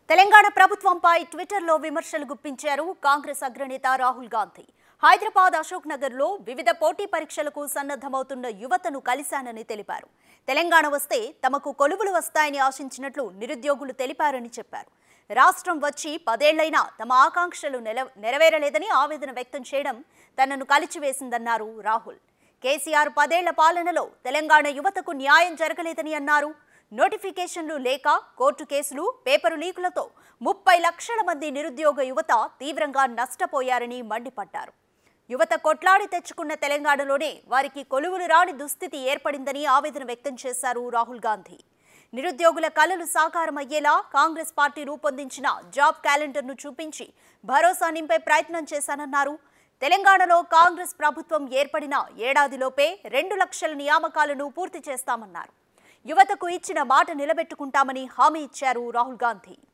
తెలంగాణ ప్రభుత్వంపై ట్విట్టర్లో విమర్శలు గుప్పించారు కాంగ్రెస్ అగ్రనేత రాహుల్ గాంధీ హైదరాబాద్ అశోక్ నగర్లో వివిధ పోటీ పరీక్షలకు సన్నద్ధమవుతున్న యువతను కలిశానని తెలిపారు తెలంగాణ వస్తే తమకు కొలువులు వస్తాయని ఆశించినట్లు నిరుద్యోగులు తెలిపారని చెప్పారు రాష్ట్రం వచ్చి పదేళ్లైనా తమ ఆకాంక్షలు నెల నెరవేరలేదని ఆవేదన వ్యక్తం చేయడం తనను కలిచివేసిందన్నారు రాహుల్ కేసీఆర్ పదేళ్ల పాలనలో తెలంగాణ యువతకు న్యాయం జరగలేదని అన్నారు నోటిఫికేషన్లు లేక కోర్టు కేసులు పేపరు లీకులతో ముప్పై లక్షల మంది నిరుద్యోగ యువత తీవ్రంగా నష్టపోయారని మండిపడ్డారు యువత కొట్లాడి తెచ్చుకున్న తెలంగాణలోనే వారికి కొలువులు రాని దుస్థితి ఏర్పడిందని ఆవేదన వ్యక్తం చేశారు రాహుల్ గాంధీ నిరుద్యోగుల కలలు సాకారం అయ్యేలా కాంగ్రెస్ పార్టీ రూపొందించిన జాబ్ క్యాలెండర్ను చూపించి భరోసా నింపే ప్రయత్నం చేశానన్నారు తెలంగాణలో కాంగ్రెస్ ప్రభుత్వం ఏర్పడిన ఏడాదిలోపే రెండు లక్షల నియామకాలను పూర్తి చేస్తామన్నారు యువతకు ఇచ్చిన మాట నిలబెట్టుకుంటామని హామీ ఇచ్చారు రాహుల్ గాంధీ